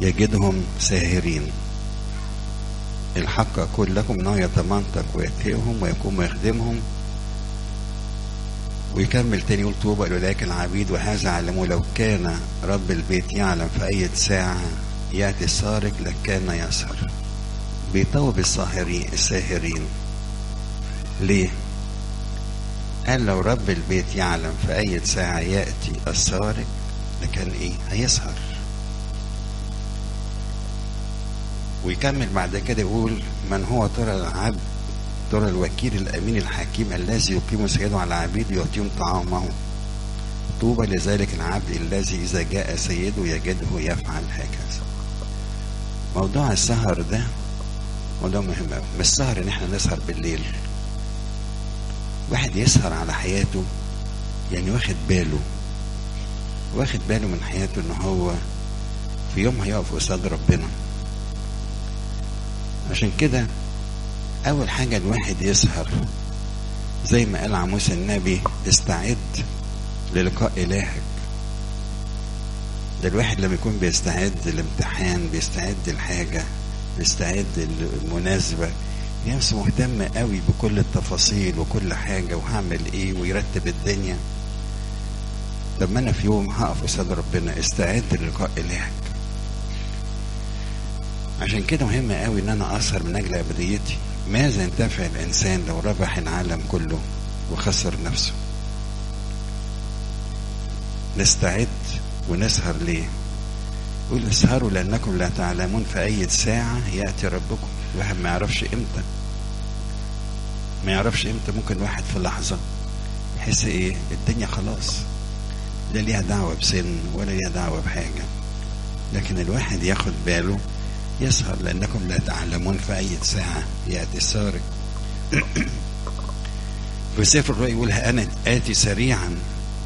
يجدهم ساهرين الحق أقول لكم أنه يتمنطق ويتهمهم ويقوم ويخدمهم ويكمل تاني يقول طوبى لأولئك العبيد وهذا علموا لو كان رب البيت يعلم في أي ساعة يأتي السارق لكان يسهر بيطوب الساهرين الساهرين ليه؟ قال لو رب البيت يعلم في أي ساعة يأتي السارق لكان إيه؟ هيسهر ويكمل بعد كده يقول من هو ترى العبد ترى الوكيل الأمين الحكيم الذي يقيم سيده على عبيد يعطيهم طعامه طوبى لذلك العبد الذي إذا جاء سيده يجده يفعل هكذا موضوع السهر ده موضوع مهم قوي مش سهر ان احنا نسهر بالليل واحد يسهر على حياته يعني واخد باله واخد باله من حياته ان هو في يوم هيقف قصاد ربنا عشان كده اول حاجة الواحد يسهر زي ما قال عموس النبي استعد للقاء الهك ده الواحد لما يكون بيستعد للامتحان بيستعد لحاجة بيستعد للمناسبة نفسه مهتم قوي بكل التفاصيل وكل حاجة وهعمل ايه ويرتب الدنيا طب ما انا في يوم هقف قصاد ربنا استعد للقاء الهك عشان كده مهم قوي ان انا اسهر من اجل ابديتي ماذا ينتفع الانسان لو ربح العالم كله وخسر نفسه نستعد ونسهر ليه يقول اسهروا لانكم لا تعلمون في اي ساعه ياتي ربكم الواحد ما يعرفش امتى ما يعرفش امتى ممكن واحد في لحظه يحس ايه الدنيا خلاص لا ليها دعوه بسن ولا ليها دعوه بحاجه لكن الواحد ياخد باله يسهر لأنكم لا تعلمون في أي ساعة يأتي السارق في سفر الرؤيا يقول أنا آتي سريعا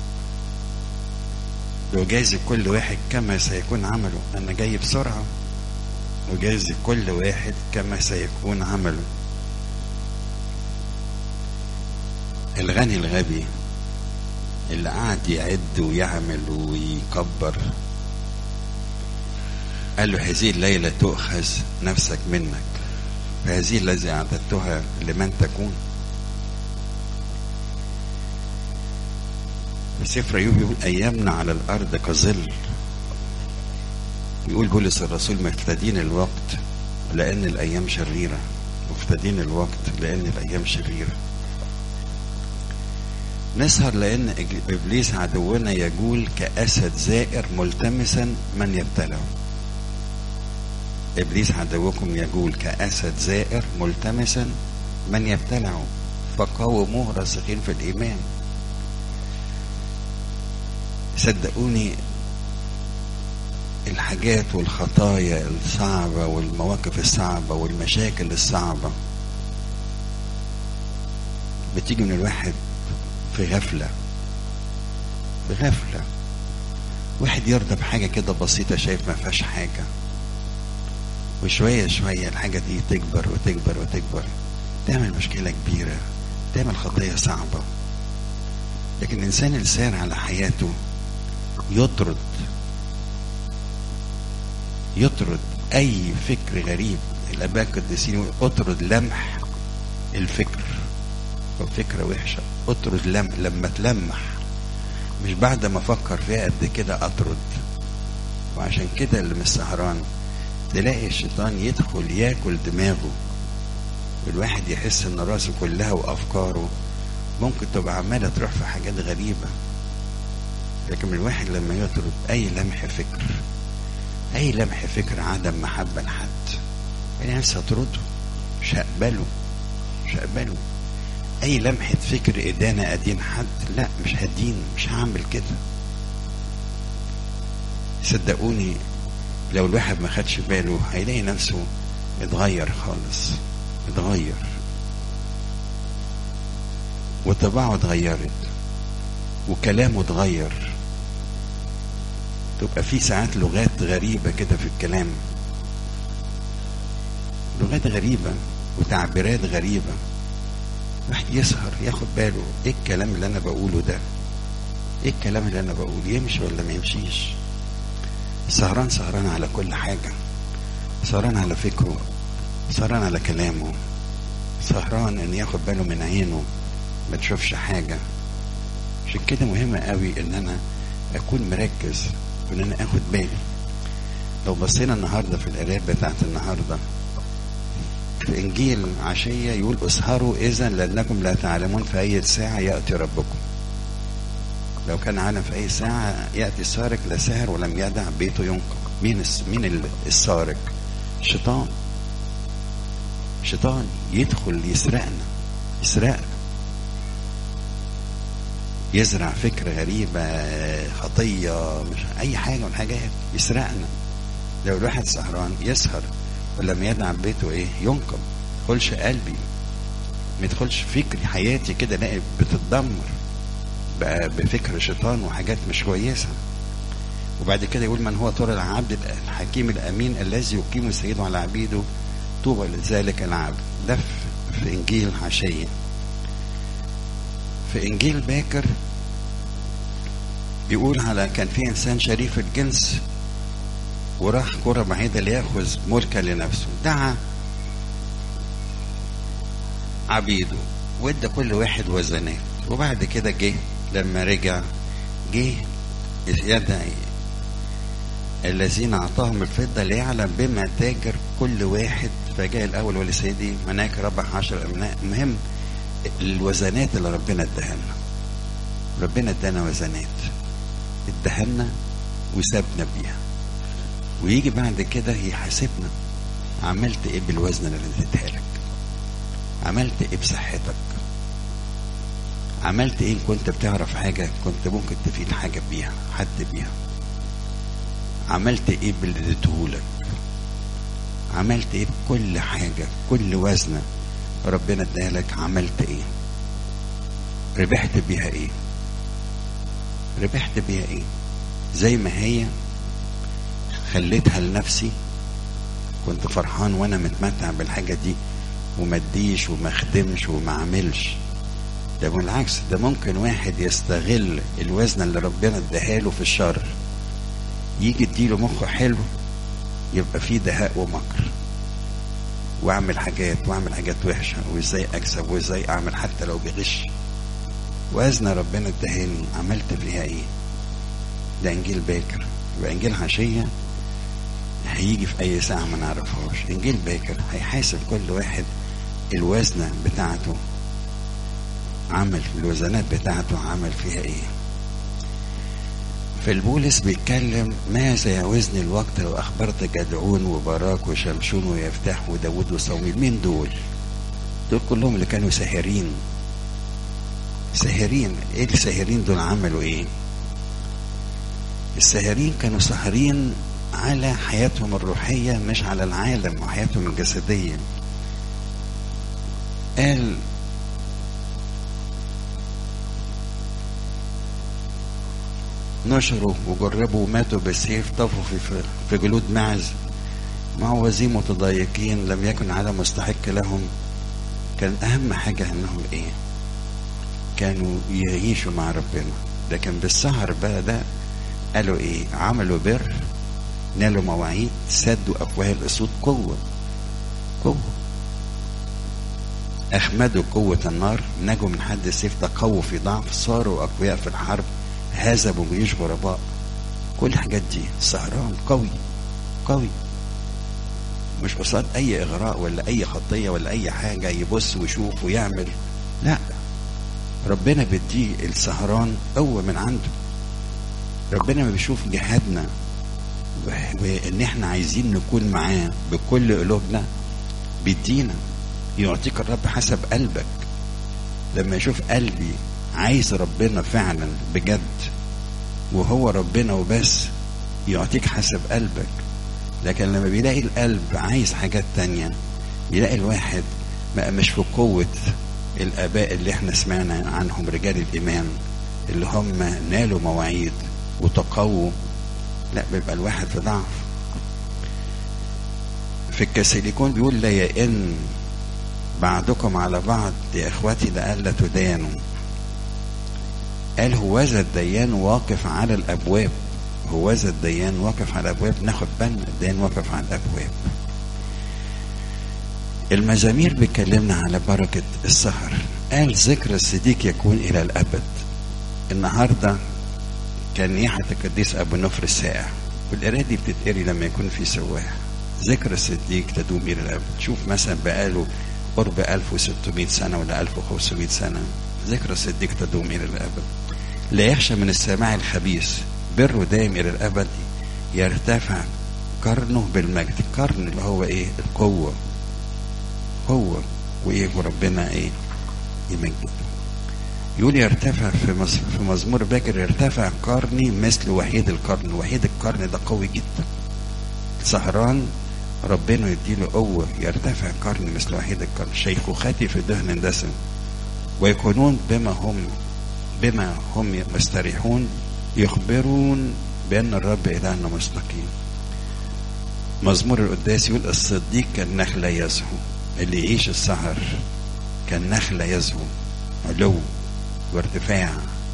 وجايز كل واحد كما سيكون عمله أنا جاي بسرعة وجايز كل واحد كما سيكون عمله الغني الغبي اللي قعد يعد ويعمل ويكبر قال له هذه الليلة تؤخذ نفسك منك فهذه الذي أعددتها لمن تكون سفر أيوب يقول أيامنا على الأرض كظل يقول بولس الرسول مفتدين الوقت لأن الأيام شريرة مفتدين الوقت لأن الأيام شريرة نسهر لأن إبليس عدونا يجول كأسد زائر ملتمسا من يبتلعه إبليس عدوكم يجول كأسد زائر ملتمسا من يبتلعه فقاوموه راسخين في الإيمان صدقوني الحاجات والخطايا الصعبة والمواقف الصعبة والمشاكل الصعبة بتيجي من الواحد في غفلة بغفلة واحد يرضى بحاجة كده بسيطة شايف ما فيهاش حاجة وشوية شوية الحاجة دي تكبر وتكبر وتكبر تعمل مشكلة كبيرة تعمل خطية صعبة لكن الإنسان اللي سار على حياته يطرد يطرد أي فكر غريب الآباء القديسين اطرد لمح الفكر لو فكرة وحشة اطرد لم لما تلمح مش بعد ما افكر فيها قد كده اطرد وعشان كده اللي مش سهران تلاقي الشيطان يدخل ياكل دماغه والواحد يحس ان راسه كلها وافكاره ممكن تبقى عماله تروح في حاجات غريبه لكن الواحد لما يطرد اي لمح فكر اي لمح فكر عدم محبه لحد انا نفسي اطرده مش هقبله مش هقبله اي لمحه فكر ادانه ادين حد لا مش هدين مش هعمل كده صدقوني لو الواحد ما خدش باله هيلاقي نفسه اتغير خالص اتغير وطباعه اتغيرت وكلامه اتغير تبقى في ساعات لغات غريبة كده في الكلام لغات غريبة وتعبيرات غريبة واحد يسهر ياخد باله ايه الكلام اللي انا بقوله ده ايه الكلام اللي انا بقوله يمشي ولا ما يمشيش سهران سهران على كل حاجة سهران على فكره سهران على كلامه سهران ان ياخد باله من عينه ما تشوفش حاجة عشان كده مهم قوي ان انا اكون مركز وان انا اخد بالي لو بصينا النهاردة في القراءات بتاعت النهاردة في انجيل عشية يقول اسهروا اذا لانكم لا تعلمون في اي ساعة يأتي ربكم لو كان عالم في اي ساعة يأتي السارق لسهر ولم يدع بيته ينقض مين الس... مين السارق شيطان شيطان يدخل يسرقنا يسرقنا يزرع فكرة غريبة خطية مش أي حاجة من الحاجات يسرقنا لو الواحد سهران يسهر ولما يدعم بيته إيه ينقم يدخلش قلبي ما يدخلش فكري حياتي كده الاقي بتتدمر بقى بفكر شيطان وحاجات مش كويسة وبعد كده يقول من هو طور العبد الحكيم الأمين الذي يقيم سيده على عبيده طوبى لذلك العبد ده في إنجيل عشية في إنجيل باكر بيقول على كان في إنسان شريف الجنس وراح كرة بعيدة ليأخذ ملكا لنفسه دعا عبيده وادى كل واحد وزنات وبعد كده جه لما رجع جه يدعي الذين اعطاهم الفضه ليعلم بما تاجر كل واحد فجاء الاول ولسيدي مناك ربح عشر ابناء مهم الوزنات اللي ربنا اداها لنا ربنا ادانا وزنات اداها لنا وسابنا بيها ويجي بعد كده يحاسبنا عملت ايه بالوزن اللي اديتها لك عملت ايه بصحتك عملت ايه كنت بتعرف حاجة كنت ممكن تفيد حاجة بيها حد بيها عملت ايه باللي اديتهولك عملت ايه بكل حاجة كل وزنة ربنا اداها لك عملت ايه ربحت بيها ايه ربحت بيها ايه زي ما هي خليتها لنفسي كنت فرحان وانا متمتع بالحاجة دي وما اديش وما اخدمش وما اعملش ده بالعكس ده ممكن واحد يستغل الوزن اللي ربنا اداها له في الشر يجي اديله مخه حلو يبقى فيه دهاء ومكر واعمل حاجات واعمل حاجات وحشه وازاي اكسب وازاي اعمل حتى لو بغش وزن ربنا اداهاني عملت فيها ايه ده انجيل باكر يبقى انجيل عشيه هيجي في اي ساعه ما نعرفهاش انجيل باكر هيحاسب كل واحد الوزنه بتاعته عمل الوزنات بتاعته عمل فيها ايه في البولس بيتكلم ماذا يعوزني الوقت لو اخبرت جدعون وبراك وشمشون ويفتح وداود وصوميل مين دول دول كلهم اللي كانوا ساهرين ساهرين ايه الساهرين دول عملوا ايه الساهرين كانوا ساهرين على حياتهم الروحية مش على العالم وحياتهم الجسدية قال نشروا وجربوا وماتوا بالسيف طفوا في في جلود معز معوزين متضايقين لم يكن عدم مستحق لهم كان اهم حاجة انهم ايه كانوا يعيشوا مع ربنا لكن بالسهر بقى ده قالوا ايه عملوا بر نالوا مواعيد سدوا افواه الاسود قوة قوة اخمدوا قوة النار نجوا من حد السيف تقووا في ضعف صاروا اقوياء في الحرب هزموا جيوش غرباء كل الحاجات دي سهران قوي قوي مش قصاد اي اغراء ولا اي خطيه ولا اي حاجه يبص ويشوف ويعمل لا ربنا بيديه السهران قوه من عنده ربنا ما بيشوف جهادنا وان احنا عايزين نكون معاه بكل قلوبنا بيدينا يعطيك الرب حسب قلبك لما يشوف قلبي عايز ربنا فعلا بجد وهو ربنا وبس يعطيك حسب قلبك لكن لما بيلاقي القلب عايز حاجات تانية يلاقي الواحد بقى مش في قوة الآباء اللي احنا سمعنا عنهم رجال الإيمان اللي هم نالوا مواعيد وتقووا لا بيبقى الواحد في ضعف في الكاسيليكون بيقول لا يئن بعضكم على بعض يا اخواتي لئلا تدانوا قال هوذا الديان واقف على الابواب هو ذا الديان واقف على الابواب ناخد بالنا الديان واقف على الابواب المزامير بيكلمنا على بركة السهر قال ذكر الصديق يكون إلى الأبد النهاردة كان نيحة القديس أبو نفر السائع والقراية دي بتتقري لما يكون في سواح ذكر الصديق تدوم إلى الأبد شوف مثلا بقاله قرب 1600 سنة ولا 1500 سنة ذكر الصديق تدوم إلى الأبد لا يخشى من السماع الخبيث بره دائم إلى الأبد يرتفع قرنه بالمجد القرن اللي هو إيه القوة هو وإيه وربنا إيه يمجد يقول يرتفع في مز... في مزمور باكر يرتفع قرني مثل وحيد القرن وحيد القرن ده قوي جدا سهران ربنا يديله قوة يرتفع قرن مثل وحيد القرن شيخوختي في دهن دسم ويكونون بما هم بما هم مستريحون يخبرون بأن الرب إلهنا مستقيم مزمور القداس يقول الصديق كالنخلة يزهو اللي يعيش السهر كالنخلة يزهو علو وارتفاع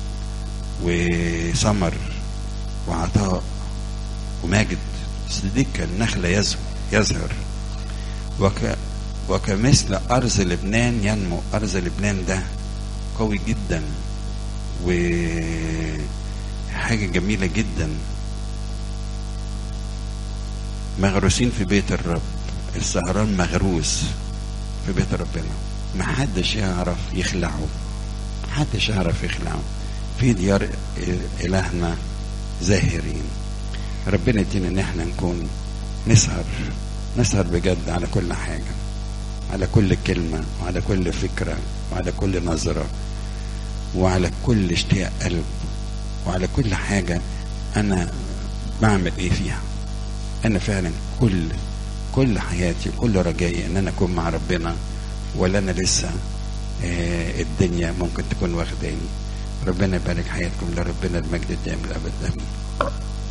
وثمر وعطاء وماجد صديق كالنخلة يزهو يزهر وك وكمثل أرز لبنان ينمو أرز لبنان ده قوي جدا وحاجة جميلة جدا مغروسين في بيت الرب السهران مغروس في بيت ربنا محدش يعرف يخلعه محدش يعرف يخلعه في ديار إلهنا زاهرين ربنا يدينا ان احنا نكون نسهر نسهر بجد على كل حاجة على كل كلمة وعلى كل فكرة وعلى كل نظرة وعلى كل اشتياق قلب وعلى كل حاجة أنا بعمل إيه فيها أنا فعلا كل كل حياتي كل رجائي إن أنا أكون مع ربنا ولا أنا لسه آه الدنيا ممكن تكون واخداني ربنا يبارك حياتكم لربنا المجد الدائم الأبد آمين